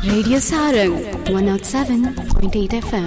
Radio Sarang 107.8 FM.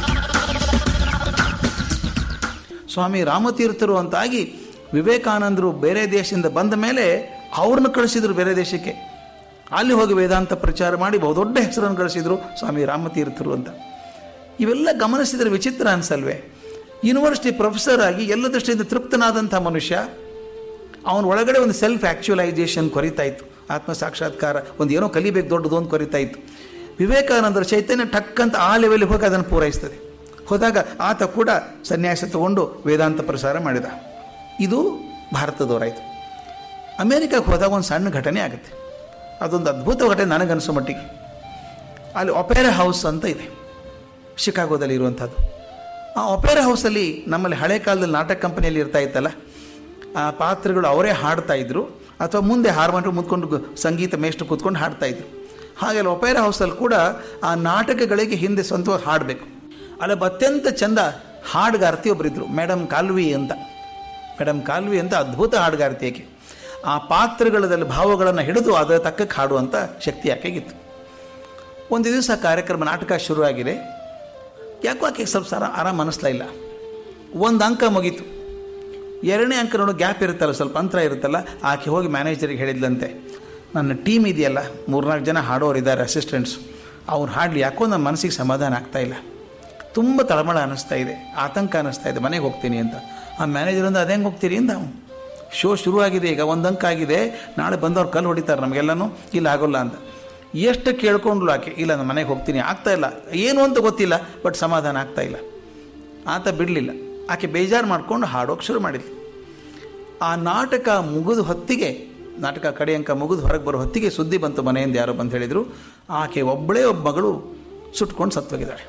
ಸ್ವಾಮಿ ರಾಮತೀರ್ಥರು ಅಂತಾಗಿ ವಿವೇಕಾನಂದರು ಬೇರೆ ದೇಶದಿಂದ ಬಂದ ಮೇಲೆ ಅವ್ರನ್ನ ಕಳಿಸಿದ್ರು ಬೇರೆ ದೇಶಕ್ಕೆ ಅಲ್ಲಿ ಹೋಗಿ ವೇದಾಂತ ಪ್ರಚಾರ ಮಾಡಿ ಬಹುದೊಡ್ಡ ಹೆಸರನ್ನು ಗಳಿಸಿದ್ರು ಸ್ವಾಮಿ ರಾಮತೀರ್ಥರು ಅಂತ ಇವೆಲ್ಲ ಗಮನಿಸಿದರೆ ವಿಚಿತ್ರ ಅನ್ಸಲ್ವೇ ಯೂನಿವರ್ಸಿಟಿ ಪ್ರೊಫೆಸರ್ ಆಗಿ ಎಲ್ಲ ದೃಷ್ಟಿಯಿಂದ ತೃಪ್ತನಾದಂಥ ಮನುಷ್ಯ ಅವನ ಒಳಗಡೆ ಒಂದು ಸೆಲ್ಫ್ ಆ್ಯಕ್ಚುಲೈಸೇಷನ್ ಕೊರಿತಾ ಇತ್ತು ಆತ್ಮ ಸಾಕ್ಷಾತ್ಕಾರ ಒಂದು ಏನೋ ಕಲಿಬೇಕು ದೊಡ್ಡದು ಅಂತ ಕೊರಿತಾ ಇತ್ತು ವಿವೇಕಾನಂದರ ಚೈತನ್ಯ ಟಕ್ಕಂತ ಆ ಲೆವೆಲ್ಗೆ ಹೋಗಿ ಅದನ್ನು ಪೂರೈಸ್ತದೆ ಹೋದಾಗ ಆತ ಕೂಡ ಸನ್ಯಾಸ ತಗೊಂಡು ವೇದಾಂತ ಪ್ರಸಾರ ಮಾಡಿದ ಇದು ಭಾರತದವರಾಯಿತು ಅಮೇರಿಕಕ್ಕೆ ಹೋದಾಗ ಒಂದು ಸಣ್ಣ ಘಟನೆ ಆಗುತ್ತೆ ಅದೊಂದು ಅದ್ಭುತ ಘಟನೆ ನನಗನ್ಸೋ ಮಟ್ಟಿಗೆ ಅಲ್ಲಿ ಒಪೇರಾ ಹೌಸ್ ಅಂತ ಇದೆ ಶಿಕಾಗೋದಲ್ಲಿ ಇರುವಂಥದ್ದು ಆ ಒಪೇರಾ ಹೌಸಲ್ಲಿ ನಮ್ಮಲ್ಲಿ ಹಳೆ ಕಾಲದಲ್ಲಿ ನಾಟಕ ಕಂಪನಿಯಲ್ಲಿ ಇರ್ತಾ ಇತ್ತಲ್ಲ ಆ ಪಾತ್ರಗಳು ಅವರೇ ಹಾಡ್ತಾ ಇದ್ರು ಅಥವಾ ಮುಂದೆ ಹಾರ್ಮೋನಿಯಂ ಮುಂದ್ಕೊಂಡು ಗ- ಸಂಗೀತ ಮೇಷ್ಟ್ರು ಕೂತ್ಕೊಂಡು ಹಾಡ್ತಾ ಇದ್ರು ಹಾಗೆ ಅಲ್ಲಿ ಒಪೇರಾ ಹೌಸಲ್ಲಿ ಕೂಡ ಆ ನಾಟಕಗಳಿಗೆ ಹಿಂದೆ ಸ್ವಂತವಾಗಿ ಹಾಡಬೇಕು ಅಲ್ಲಿ ಒಬ್ಬ ಅತ್ಯಂತ ಚಂದ ಹಾಡುಗಾರ್ತಿ ಒಬ್ಬರಿದ್ದರು ಮೇಡಮ್ ಕಾಲ್ವಿ ಅಂತ ಮೇಡಮ್ ಕಾಲ್ವಿ ಅಂತ ಅದ್ಭುತ ಹಾಡುಗಾರ್ತಿ ಆಕೆ ಆ ಪಾತ್ರಗಳದಲ್ಲಿ ಭಾವಗಳನ್ನು ಹಿಡಿದು ಅದರ ತಕ್ಕಕ್ಕೆ ಹಾಡುವಂಥ ಶಕ್ತಿ ಆಕೆಗಿತ್ತು ಒಂದು ದಿವಸ ಕಾರ್ಯಕ್ರಮ ನಾಟಕ ಶುರುವಾಗಿದೆ ಯಾಕೋ ಆಕೆಗೆ ಸ್ವಲ್ಪ ಸರ ಆರಾಮ ಅನ್ನಿಸ್ತಾ ಇಲ್ಲ ಒಂದು ಅಂಕ ಮುಗೀತು ಎರಡನೇ ಅಂಕ ನೋಡೋ ಗ್ಯಾಪ್ ಇರುತ್ತಲ್ಲ ಸ್ವಲ್ಪ ಅಂತರ ಇರುತ್ತಲ್ಲ ಆಕೆ ಹೋಗಿ ಮ್ಯಾನೇಜರಿಗೆ ಹೇಳಿದ್ಲಂತೆ ನನ್ನ ಟೀಮ್ ಇದೆಯಲ್ಲ ಮೂರ್ನಾಲ್ಕು ಜನ ಹಾಡೋರು ಇದ್ದಾರೆ ಅಸಿಸ್ಟೆಂಟ್ಸ್ ಅವ್ರು ಹಾಡಲಿ ಯಾಕೋ ನನ್ನ ಮನಸ್ಸಿಗೆ ಸಮಾಧಾನ ಆಗ್ತಾ ಇಲ್ಲ ತುಂಬ ತಳಮಳ ಅನ್ನಿಸ್ತಾ ಇದೆ ಆತಂಕ ಅನ್ನಿಸ್ತಾ ಇದೆ ಮನೆಗೆ ಹೋಗ್ತೀನಿ ಅಂತ ಆ ಮ್ಯಾನೇಜರ್ ಅಂದ ಅದೇ ಹೋಗ್ತೀರಿ ಅಂದ ಅವ್ನು. ಶೋ ಶುರುವಾಗಿದೆ ಈಗ ಒಂದು ಅಂಕ ಆಗಿದೆ ನಾಳೆ ಬಂದವ್ರು ಕಲ್ಲು ಹೊಡಿತಾರೆ ನಮಗೆಲ್ಲನೂ ಇಲ್ಲ ಆಗೋಲ್ಲ ಅಂತ ಎಷ್ಟು ಕೇಳ್ಕೊಂಡ್ಲು ಆಕೆ ಇಲ್ಲ ನಾನು ಮನೆಗೆ ಹೋಗ್ತೀನಿ ಆಗ್ತಾ ಇಲ್ಲ ಏನು ಅಂತ ಗೊತ್ತಿಲ್ಲ ಬಟ್ ಸಮಾಧಾನ ಆಗ್ತಾ ಇಲ್ಲ ಆತ ಬಿಡಲಿಲ್ಲ ಆಕೆ ಬೇಜಾರು ಮಾಡ್ಕೊಂಡು ಹಾಡೋಕೆ ಶುರು ಮಾಡಿದ್ಲು ಆ ನಾಟಕ ಮುಗಿದ ಹೊತ್ತಿಗೆ ನಾಟಕ ಕಡೆ ಅಂಕ ಮುಗಿದು ಹೊರಗೆ ಬರೋ ಹೊತ್ತಿಗೆ ಸುದ್ದಿ ಬಂತು ಮನೆಯಿಂದ ಯಾರೋ ಬಂದು ಹೇಳಿದರು ಆಕೆ ಒಬ್ಬಳೇ ಒಬ್ಬ ಮಗಳು ಸುಟ್ಕೊಂಡು ಸತ್ತೋಗಿದ್ದಾಳೆ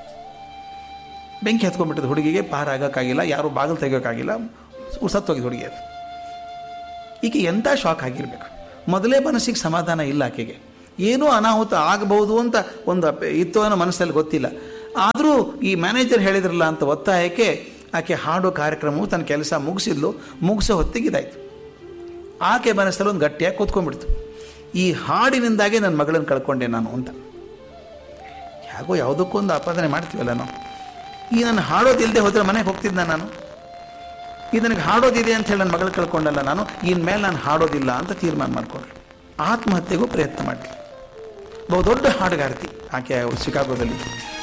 ಬೆಂಕಿ ಹತ್ಕೊಂಡ್ಬಿಟ್ಟಿದ್ದು ಹುಡುಗಿಗೆ ಪಾರ ಆಗೋಕ್ಕಾಗಿಲ್ಲ ಯಾರು ಬಾಗಿಲು ತೆಗೋಕ್ಕಾಗಿಲ್ಲ ಸತ್ತೋಗಿದ್ದು ಹುಡುಗಿ ಅದು ಈಕೆ ಎಂಥ ಶಾಕ್ ಆಗಿರಬೇಕು ಮೊದಲೇ ಮನಸ್ಸಿಗೆ ಸಮಾಧಾನ ಇಲ್ಲ ಆಕೆಗೆ ಏನೂ ಅನಾಹುತ ಆಗಬಹುದು ಅಂತ ಒಂದು ಅಪ- ಇತ್ತು ಅನ್ನೋ ಮನಸ್ಸಲ್ಲಿ ಗೊತ್ತಿಲ್ಲ ಆದರೂ ಈ ಮ್ಯಾನೇಜರ್ ಹೇಳಿದ್ರಲ್ಲ ಅಂತ ಒತ್ತಾಯಕ್ಕೆ ಆಕೆ ಹಾಡೋ ಕಾರ್ಯಕ್ರಮವು ತನ್ನ ಕೆಲಸ ಮುಗಿಸಿದ್ಲು ಮುಗಿಸೋ ಹೊತ್ತಿಗೆ ಇದಾಯಿತು ಆಕೆ ಮನಸ್ಸಲ್ಲಿ ಒಂದು ಗಟ್ಟಿಯಾಗಿ ಕೂತ್ಕೊಂಡ್ಬಿಡ್ತು ಈ ಹಾಡಿನಿಂದಾಗೆ ನನ್ನ ಮಗಳನ್ನು ಕಳ್ಕೊಂಡೆ ನಾನು ಅಂತ ಹೇಗೋ ಯಾವುದಕ್ಕೊಂದು ಆಪಾದನೆ ಮಾಡ್ತೀವಲ್ಲ ನಾವು ಈ ನಾನು ಹಾಡೋದಿಲ್ಲದೆ ಹೋದರೆ ಮನೆಗೆ ಹೋಗ್ತಿದ್ದ ನಾನು ಇದು ನನಗೆ ಹಾಡೋದಿದೆ ಅಂತ ಹೇಳಿ ನನ್ನ ಮಗಳು ಕಳ್ಕೊಂಡಲ್ಲ ನಾನು ಇನ್ಮೇಲೆ ನಾನು ಹಾಡೋದಿಲ್ಲ ಅಂತ ತೀರ್ಮಾನ ಮಾಡ್ಕೊಂಡ್ರು ಆತ್ಮಹತ್ಯೆಗೂ ಪ್ರಯತ್ನ ಮಾಡಿದ್ಲು ಬಹುದೊಡ್ಡ ಹಾಡುಗಾರ್ತಿ ಆಕೆ ಶಿಕಾಗೋದಲ್ಲಿ